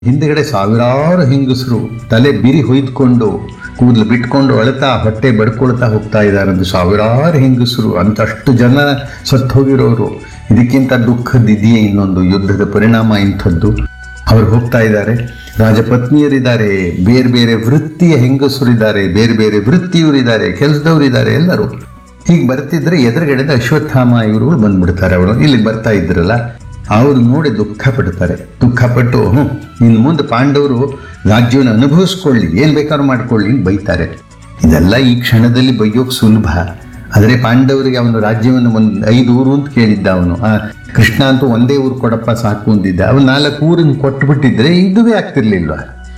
ಹಿಂದ್ಗಡೆ ಸಾವಿರಾರು ಹೆಂಗಸರು ತಲೆ ಬಿರಿ ಹೊಯ್ದುಕೊಂಡು ಕೂದಲು ಬಿಟ್ಕೊಂಡು ಅಳ್ತಾ ಹೊಟ್ಟೆ ಬಡ್ಕೊಳ್ತಾ ಹೋಗ್ತಾ ಇದ್ದಾರಂದು ಸಾವಿರಾರು ಹೆಂಗಸರು ಅಂತಷ್ಟು ಜನ ಸತ್ತು ಹೋಗಿರೋರು ಇದಕ್ಕಿಂತ ದುಃಖದ ಇದೆಯೇ ಇನ್ನೊಂದು ಯುದ್ಧದ ಪರಿಣಾಮ ಇಂಥದ್ದು ಅವ್ರು ಹೋಗ್ತಾ ಇದ್ದಾರೆ ರಾಜಪತ್ನಿಯರಿದ್ದಾರೆ ಬೇರೆ ಬೇರೆ ವೃತ್ತಿಯ ಹೆಂಗಸರಿದ್ದಾರೆ ಬೇರೆ ಬೇರೆ ವೃತ್ತಿಯವರಿದ್ದಾರೆ ಕೆಲಸದವರಿದ್ದಾರೆ ಎಲ್ಲರೂ ಹೀಗೆ ಬರ್ತಿದ್ರೆ ಎದುರುಗಡೆದ ಅಶ್ವತ್ಥಾಮ ಇವರು ಬಂದ್ಬಿಡ್ತಾರೆ ಅವರು ಇಲ್ಲಿ ಬರ್ತಾ ಇದ್ರಲ್ಲ ಅವರು ನೋಡಿ ದುಃಖ ಪಡ್ತಾರೆ ದುಃಖ ಪಟ್ಟು ಹ್ಞೂ ಇನ್ನು ಮುಂದೆ ಪಾಂಡವರು ರಾಜ್ಯವನ್ನು ಅನುಭವಿಸ್ಕೊಳ್ಳಿ ಏನ್ ಬೇಕಾದ್ರೂ ಮಾಡ್ಕೊಳ್ಳಿ ಅಂತ ಬೈತಾರೆ ಇದೆಲ್ಲ ಈ ಕ್ಷಣದಲ್ಲಿ ಬೈಯೋಕ್ ಸುಲಭ ಆದರೆ ಪಾಂಡವರಿಗೆ ಅವನು ರಾಜ್ಯವನ್ನು ಒಂದು ಐದು ಊರು ಅಂತ ಕೇಳಿದ್ದ ಅವನು ಆ ಕೃಷ್ಣ ಅಂತೂ ಒಂದೇ ಊರು ಕೊಡಪ್ಪ ಸಾಕು ಅಂದಿದ್ದ ಅವನು ನಾಲ್ಕು ಊರನ್ನು ಕೊಟ್ಬಿಟ್ಟಿದ್ರೆ ಇದುವೇ ಆಗ್ತಿರ್ಲಿಲ್ವ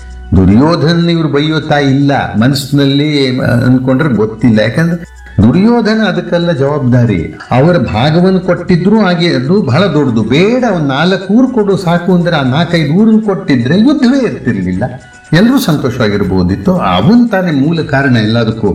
ದುರ್ಯೋಧನ ಇವ್ರು ಬೈಯೋ ತಾಯಿ ಇಲ್ಲ ಮನಸ್ಸಿನಲ್ಲಿ ಅನ್ಕೊಂಡ್ರೆ ಗೊತ್ತಿಲ್ಲ ಯಾಕಂದ್ರೆ ದುರ್ಯೋಧನ ಅದಕ್ಕೆಲ್ಲ ಜವಾಬ್ದಾರಿ ಅವರ ಭಾಗವನ್ನು ಕೊಟ್ಟಿದ್ರು ಹಾಗೆ ಅದು ಬಹಳ ದೊಡ್ಡದು ಬೇಡ ಒಂದು ನಾಲ್ಕು ಊರು ಕೊಡು ಸಾಕು ಅಂದ್ರೆ ಆ ನಾಲ್ಕೈದು ಊರನ್ನು ಕೊಟ್ಟಿದ್ರೆ ಯುದ್ಧವೇ ಇರ್ತಿರ್ಲಿಲ್ಲ ಎಲ್ಲರೂ ಸಂತೋಷವಾಗಿರ್ಬೋದಿತ್ತು ಅವನ್ ತಾನೇ ಮೂಲ ಕಾರಣ ಎಲ್ಲದಕ್ಕೂ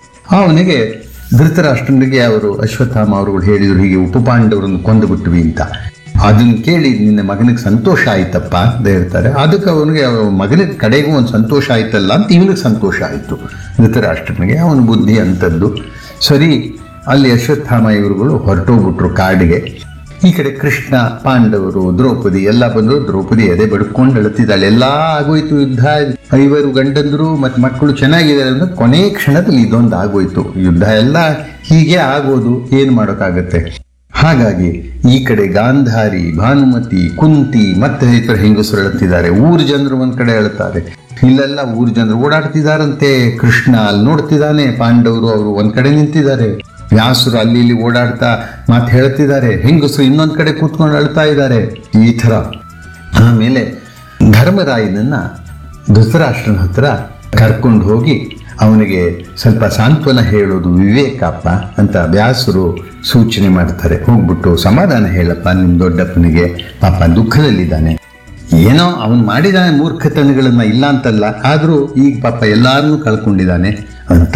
ಅವನಿಗೆ ಧೃತರಾಷ್ಟ್ರನಿಗೆ ಅವರು ಅಶ್ವತ್ಥಾಮ ಅವರುಗಳು ಹೇಳಿದ್ರು ಹೀಗೆ ಉಪಪಾಂಡವರನ್ನು ಕೊಂದು ಬಿಟ್ವಿ ಅಂತ ಅದನ್ನ ಕೇಳಿ ನಿನ್ನ ಮಗನಿಗೆ ಸಂತೋಷ ಆಯ್ತಪ್ಪ ಅಂತ ಹೇಳ್ತಾರೆ ಅದಕ್ಕೆ ಅವನಿಗೆ ಅವ್ರ ಮಗನಿಗೆ ಕಡೆಗೂ ಒಂದು ಸಂತೋಷ ಆಯ್ತಲ್ಲ ಅಂತ ಇವನಿಗೆ ಸಂತೋಷ ಆಯ್ತು ಧೃತರಾಷ್ಟ್ರನಿಗೆ ಅವನ ಬುದ್ಧಿ ಅಂತದ್ದು ಸರಿ ಅಲ್ಲಿ ಅಶ್ವತ್ಥಾಮ ಇವರುಗಳು ಹೊರಟೋಗ್ಬಿಟ್ರು ಕಾಡಿಗೆ ಈ ಕಡೆ ಕೃಷ್ಣ ಪಾಂಡವರು ದ್ರೌಪದಿ ಎಲ್ಲ ಬಂದ್ರು ದ್ರೌಪದಿ ಎದೆ ಬಡ್ಕೊಂಡು ಅಳುತ್ತಿದ್ದಾಳೆ ಎಲ್ಲ ಆಗೋಯ್ತು ಯುದ್ಧ ಐವರು ಗಂಡಂದ್ರು ಮತ್ತೆ ಮಕ್ಕಳು ಚೆನ್ನಾಗಿದ್ದಾರೆ ಅಂದ್ರೆ ಕೊನೆ ಕ್ಷಣದಲ್ಲಿ ಇದೊಂದು ಆಗೋಯ್ತು ಯುದ್ಧ ಎಲ್ಲ ಹೀಗೆ ಆಗೋದು ಏನ್ ಮಾಡೋಕ್ಕಾಗತ್ತೆ ಹಾಗಾಗಿ ಈ ಕಡೆ ಗಾಂಧಾರಿ ಭಾನುಮತಿ ಕುಂತಿ ಮತ್ತೆ ಇತರ ಹೆಂಗಸರು ಅಳುತ್ತಿದ್ದಾರೆ ಊರ್ ಜನರು ಒಂದ್ ಕಡೆ ಅಳುತ್ತಾರೆ ಇಲ್ಲೆಲ್ಲ ಊರ್ ಜನರು ಓಡಾಡ್ತಿದಾರಂತೆ ಕೃಷ್ಣ ಅಲ್ಲಿ ನೋಡ್ತಿದ್ದಾನೆ ಪಾಂಡವರು ಅವರು ಒಂದ್ ಕಡೆ ನಿಂತಿದ್ದಾರೆ ವ್ಯಾಸರು ಅಲ್ಲಿ ಇಲ್ಲಿ ಓಡಾಡ್ತಾ ಮಾತು ಹೇಳ್ತಿದ್ದಾರೆ ಹೆಂಗಸರು ಇನ್ನೊಂದ್ ಕಡೆ ಕೂತ್ಕೊಂಡು ಅಳ್ತಾ ಇದ್ದಾರೆ ಈ ತರ ಆಮೇಲೆ ಧರ್ಮರಾಯನನ್ನ ಧೃತರಾಷ್ಟ್ರನ ಹತ್ರ ಕರ್ಕೊಂಡು ಹೋಗಿ ಅವನಿಗೆ ಸ್ವಲ್ಪ ಸಾಂತ್ವನ ಹೇಳೋದು ವಿವೇಕಪ್ಪ ಅಂತ ವ್ಯಾಸರು ಸೂಚನೆ ಮಾಡ್ತಾರೆ ಹೋಗ್ಬಿಟ್ಟು ಸಮಾಧಾನ ಹೇಳಪ್ಪ ನಿಮ್ ದೊಡ್ಡಪ್ಪನಿಗೆ ಪಾಪ ದುಃಖದಲ್ಲಿದ್ದಾನೆ ಏನೋ ಅವನು ಮಾಡಿದಾನೆ ಮೂರ್ಖತನಗಳನ್ನ ಇಲ್ಲ ಅಂತಲ್ಲ ಆದ್ರೂ ಈಗ ಪಾಪ ಎಲ್ಲಾರನ್ನೂ ಕಳ್ಕೊಂಡಿದ್ದಾನೆ ಅಂತ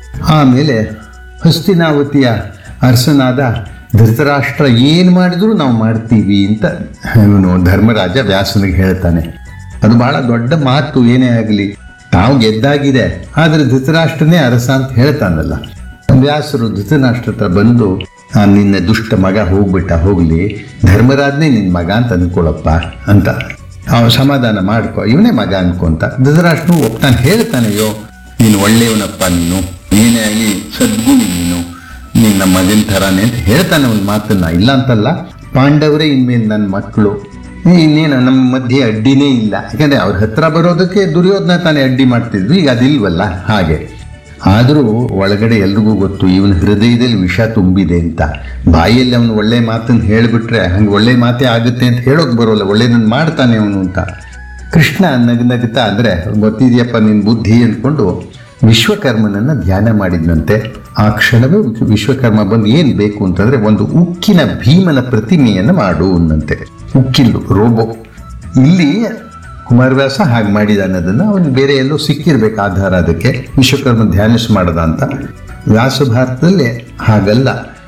ಆಮೇಲೆ ಹಸ್ತಿನಾವತಿಯ ಅರಸನಾದ ಧೃತರಾಷ್ಟ್ರ ಏನ್ ಮಾಡಿದ್ರು ನಾವು ಮಾಡ್ತೀವಿ ಅಂತ ಇವನು ಧರ್ಮರಾಜ ವ್ಯಾಸನಿಗೆ ಹೇಳ್ತಾನೆ ಅದು ಬಹಳ ದೊಡ್ಡ ಮಾತು ಏನೇ ಆಗಲಿ ತಾವು ಗೆದ್ದಾಗಿದೆ ಆದ್ರೆ ಧೃತರಾಷ್ಟ್ರನೇ ಅರಸ ಅಂತ ಹೇಳ್ತಾನಲ್ಲ ವ್ಯಾಸರು ಧೃತರಾಷ್ಟ್ರ ಹತ್ರ ಬಂದು ಆ ನಿನ್ನ ದುಷ್ಟ ಮಗ ಹೋಗ್ಬಿಟ್ಟ ಹೋಗ್ಲಿ ಧರ್ಮರಾಜ್ನೇ ನಿನ್ ಮಗ ಅಂತ ಅನ್ಕೊಳಪ್ಪ ಅಂತ ಅವ ಸಮಾಧಾನ ಮಾಡ್ಕೊ ಇವನೇ ಮಗ ಅನ್ಕೊಂತ ಧೃತರಾಷ್ಟ್ರನು ಒಪ್ತಾನೆ ಹೇಳ್ತಾನೆಯೋ ನೀನು ಒಳ್ಳೆಯವನಪ್ಪ ನೀನು ಏನೇ ಆಗಲಿ ಸದ್ಗುಣಿ ನೀನು ನಿನ್ನ ಮಗನ ಥರಾನೇ ಅಂತ ಹೇಳ್ತಾನೆ ಒಂದು ಮಾತನ್ನ ಇಲ್ಲ ಅಂತಲ್ಲ ಪಾಂಡವರೇ ಇನ್ಮೇಲೆ ನನ್ನ ಮಕ್ಕಳು ಇನ್ನೇನು ನಮ್ಮ ಮಧ್ಯೆ ಅಡ್ಡಿನೇ ಇಲ್ಲ ಯಾಕಂದ್ರೆ ಅವ್ರ ಹತ್ರ ಬರೋದಕ್ಕೆ ದುರ್ಯೋಧನ ತಾನೇ ಅಡ್ಡಿ ಮಾಡ್ತಿದ್ವಿ ಈಗ ಅದಿಲ್ವಲ್ಲ ಹಾಗೆ ಆದರೂ ಒಳಗಡೆ ಎಲ್ರಿಗೂ ಗೊತ್ತು ಇವನ ಹೃದಯದಲ್ಲಿ ವಿಷ ತುಂಬಿದೆ ಅಂತ ಬಾಯಲ್ಲಿ ಅವನು ಒಳ್ಳೆ ಮಾತನ್ನು ಹೇಳಿಬಿಟ್ರೆ ಹಂಗೆ ಒಳ್ಳೆ ಮಾತೇ ಆಗುತ್ತೆ ಅಂತ ಹೇಳೋಕೆ ಬರೋಲ್ಲ ಒಳ್ಳೇದನ್ನು ಮಾಡ್ತಾನೆ ಅವನು ಅಂತ ಕೃಷ್ಣ ನಗ್ ನಗ್ತಾ ಅಂದ್ರೆ ಗೊತ್ತಿದೆಯಪ್ಪ ನಿನ್ ಬುದ್ಧಿ ಅಂದ್ಕೊಂಡು ವಿಶ್ವಕರ್ಮನನ್ನ ಧ್ಯಾನ ಮಾಡಿದ್ನಂತೆ ಆ ಕ್ಷಣವೇ ವಿಶ್ವಕರ್ಮ ಬಂದು ಏನ್ ಬೇಕು ಅಂತಂದ್ರೆ ಒಂದು ಉಕ್ಕಿನ ಭೀಮನ ಪ್ರತಿಮೆಯನ್ನು ಮಾಡು ಅಂದಂತೆ ಉಕ್ಕಿಲ್ಲು ರೋಬೋ ಇಲ್ಲಿ ಕುಮಾರವ್ಯಾಸ ಹಾಗೆ ಮಾಡಿದಾನೆ ಅದನ್ನ ಅವನು ಬೇರೆ ಎಲ್ಲೋ ಸಿಕ್ಕಿರ್ಬೇಕು ಆಧಾರ ಅದಕ್ಕೆ ವಿಶ್ವಕರ್ಮ ಧ್ಯಾನಿಸ್ ಮಾಡದ ಅಂತ ವ್ಯಾಸ ಭಾರತದಲ್ಲಿ ಹಾಗಲ್ಲ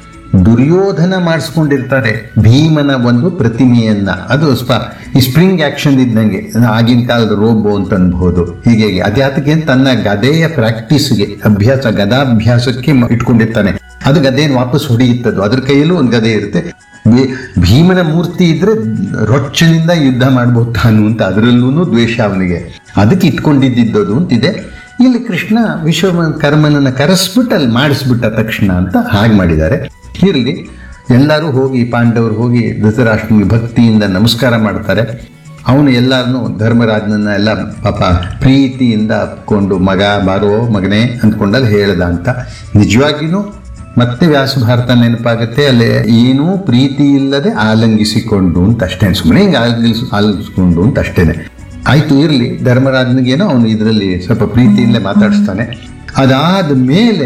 ದುರ್ಯೋಧನ ಮಾಡಿಸ್ಕೊಂಡಿರ್ತಾರೆ ಭೀಮನ ಒಂದು ಪ್ರತಿಮೆಯನ್ನ ಅದು ಸ್ಪ ಈ ಸ್ಪ್ರಿಂಗ್ ಆಕ್ಷನ್ ಇದ್ದಂಗೆ ಆಗಿನ ಕಾಲದ ರೋಬೋ ಅಂತ ಅನ್ಬಹುದು ಹೀಗೆ ಅದ್ಯಾತಕ್ಕೆ ತನ್ನ ಗದೆಯ ಪ್ರಾಕ್ಟೀಸ್ಗೆ ಅಭ್ಯಾಸ ಗದಾಭ್ಯಾಸಕ್ಕೆ ಮ- ಇಟ್ಕೊಂಡಿರ್ತಾನೆ ಅದು ಗದೆಯನ್ನು ವಾಪಸ್ ಹೊಡೆಯುತ್ತದು ಅದ್ರ ಕೈಯಲ್ಲೂ ಒಂದು ಗದೆ ಇರುತ್ತೆ ಭೀ- ಭೀಮನ ಮೂರ್ತಿ ಇದ್ರೆ ರೊಚ್ಚನಿಂದ ಯುದ್ಧ ಮಾಡ್ಬೋದು ತಾನು ಅಂತ ಅದರಲ್ಲೂ ದ್ವೇಷ ಅವನಿಗೆ ಅದಕ್ಕೆ ಇಟ್ಕೊಂಡಿದ್ದದ್ದು ಅಂತಿದೆ ಇಲ್ಲಿ ಕೃಷ್ಣ ವಿಶ್ವಕರ್ಮನನ್ನ ಕರೆಸ್ಬಿಟ್ಟು ಅಲ್ಲಿ ಮಾಡಿಸ್ಬಿಟ್ಟ ತಕ್ಷಣ ಅಂತ ಹಾಗೆ ಮಾಡಿದ್ದಾರೆ ಇರಲಿ ಎಲ್ಲರೂ ಹೋಗಿ ಪಾಂಡವರು ಹೋಗಿ ಧೃತರಾಷ್ಟ್ರನಿಗೆ ಭಕ್ತಿಯಿಂದ ನಮಸ್ಕಾರ ಮಾಡ್ತಾರೆ ಅವನು ಎಲ್ಲಾರನು ಧರ್ಮರಾಜನನ್ನ ಎಲ್ಲ ಪಾಪ ಪ್ರೀತಿಯಿಂದ ಅಪ್ಕೊಂಡು ಮಗ ಬಾರೋ ಮಗನೇ ಅಂದ್ಕೊಂಡಲ್ಲಿ ಹೇಳ್ದ ಅಂತ ನಿಜವಾಗಿಯೂ ಮತ್ತೆ ವ್ಯಾಸ ಭಾರತ ನೆನಪಾಗುತ್ತೆ ಅಲ್ಲಿ ಏನೂ ಪ್ರೀತಿ ಇಲ್ಲದೆ ಆಲಂಗಿಸಿಕೊಂಡು ಅಂತ ಅಷ್ಟೇ ಸುಮ್ಮನೆ ಹಿಂಗೆ ಆಲಂಗಿಸ್ ಆಲಂಗಿಸ್ಕೊಂಡು ಅಂತ ಅಷ್ಟೇನೆ ಆಯ್ತು ಇರಲಿ ಧರ್ಮರಾಜನಿಗೇನೋ ಅವನು ಇದರಲ್ಲಿ ಸ್ವಲ್ಪ ಪ್ರೀತಿಯಿಂದಲೇ ಮಾತಾಡಿಸ್ತಾನೆ ಅದಾದ ಮೇಲೆ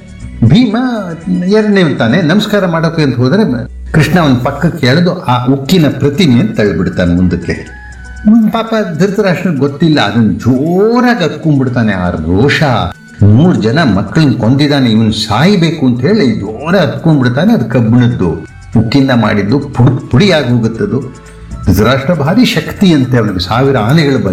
ಭೀಮ ಎರಡನೇ ತಾನೆ ನಮಸ್ಕಾರ ಮಾಡೋಕೆ ಅಂತ ಹೋದ್ರೆ ಕೃಷ್ಣ ಅವನ ಪಕ್ಕಕ್ಕೆ ಎಳೆದು ಆ ಉಕ್ಕಿನ ಪ್ರತಿಮೆಯನ್ನು ತಳ್ಳಿಬಿಡ್ತಾನೆ ಮುಂದಕ್ಕೆ ಹ್ಮ್, ಪಾಪ ಧೃತರಾಷ್ಟ್ರ ಗೊತ್ತಿಲ್ಲ ಅದನ್ನ ಜೋರಾಗಿ ಹತ್ಕೊಂಡ್ಬಿಡ್ತಾನೆ ಆ ರೋಷ ಮೂರ್ ಜನ ಮಕ್ಕಳನ್ನ ಕೊಂದಿದ್ದಾನೆ ಇವನ್ ಸಾಯ್ಬೇಕು ಅಂತ ಹೇಳಿ ಜೋರ ಹತ್ಕೊಂಡ್ಬಿಡ್ತಾನೆ ಅದು ಕಬ್ಬಿಣದ್ದು ಉಕ್ಕಿಂದ ಮಾಡಿದ್ದು ಪುಡಿ ಪುಡಿ ಆಗಿ ಹೋಗುತ್ತದು ಧೃತರಾಷ್ಟ್ರ ಭಾರಿ ಶಕ್ತಿ ಅಂತೆ ಅವನಿಗೆ ಸಾವಿರ ಆನೆಗಳು ಬಲ